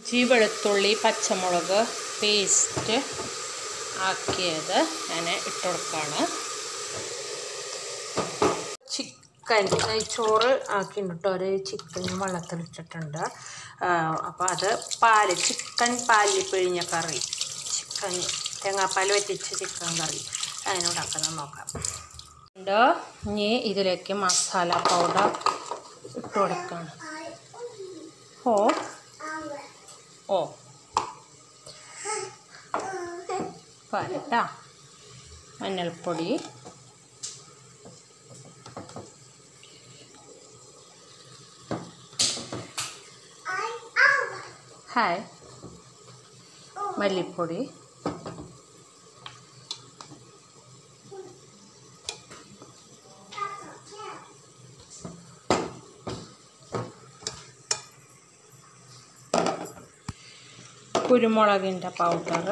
ഇഞ്ചി വെളുത്തുള്ളി പച്ചമുളക് പേസ്റ്റ് ആക്കിയത് ഞാൻ ഇട്ട് കൊടുക്കുകയാണ് ചിക്കൻ ചോറ് ആക്കിയിട്ടോ ഒരു ചിക്കൻ വെള്ളത്തിലിട്ടിട്ടുണ്ട് അപ്പോൾ അത് പാല് ചിക്കൻ പാലിൽ പിഴിഞ്ഞ കറി ചിക്കൻ തേങ്ങാപ്പാൽ വറ്റിച്ച ചിക്കൻ കറി അതിനോടാക്കുന്നത് നോക്കാം ഉണ്ട് ഇനി ഇതിലേക്ക് മസാല പൗഡർ ഇട്ട് കൊടുക്കണം ഓ ഓ പാലട്ടാ മഞ്ഞൾപ്പൊടി ഹായ് മല്ലിപ്പൊടി കുരുമുളകിൻ്റെ പൗഡർ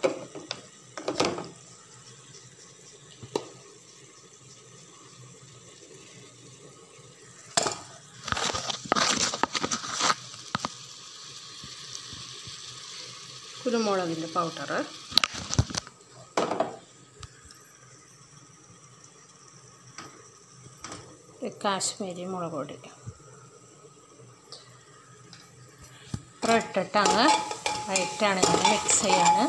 കുരുമുളകിൻ്റെ പൗഡർ കാശ്മീരി മുളക് പൊടി ഇത്ര ഇട്ടിട്ട് അങ്ങ് വൈറ്റാണ് ഇങ്ങനെ മിക്സ് ചെയ്യാണ്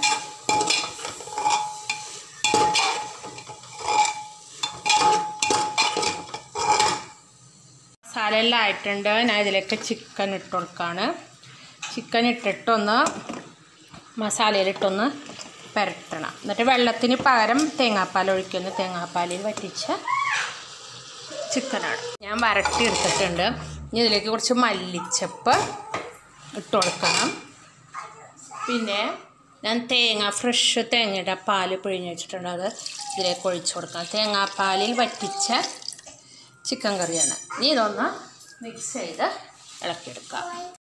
മസാല എല്ലാം ആയിട്ടുണ്ട് ഞാൻ ഇതിലേക്ക് ചിക്കൻ ഇട്ട് കൊടുക്കുകയാണ് ചിക്കൻ ഇട്ടിട്ടൊന്ന് മസാലയിലിട്ടൊന്ന് പുരട്ടണം എന്നിട്ട് വെള്ളത്തിന് പകരം തേങ്ങാപ്പാൽ ഒഴിക്കുന്നു തേങ്ങാപ്പാലിൽ വറ്റിച്ച ചിക്കനാണ് ഞാൻ വരട്ടി എടുത്തിട്ടുണ്ട് ഇനി ഇതിലേക്ക് കുറച്ച് മല്ലിച്ചപ്പ് ഇട്ട് കൊടുക്കണം പിന്നെ ഞാൻ തേങ്ങ ഫ്രഷ് തേങ്ങയുടെ പാല് പിഴിഞ്ഞ് വെച്ചിട്ടുണ്ട് അത് ഇതിലേക്ക് ഒഴിച്ച് കൊടുക്കാം തേങ്ങാപ്പാലിൽ വറ്റിച്ച ചിക്കൻ കറിയാണ് ഇനി ഇതൊന്ന് മിക്സ് ചെയ്ത് ഇളക്കിയെടുക്കാം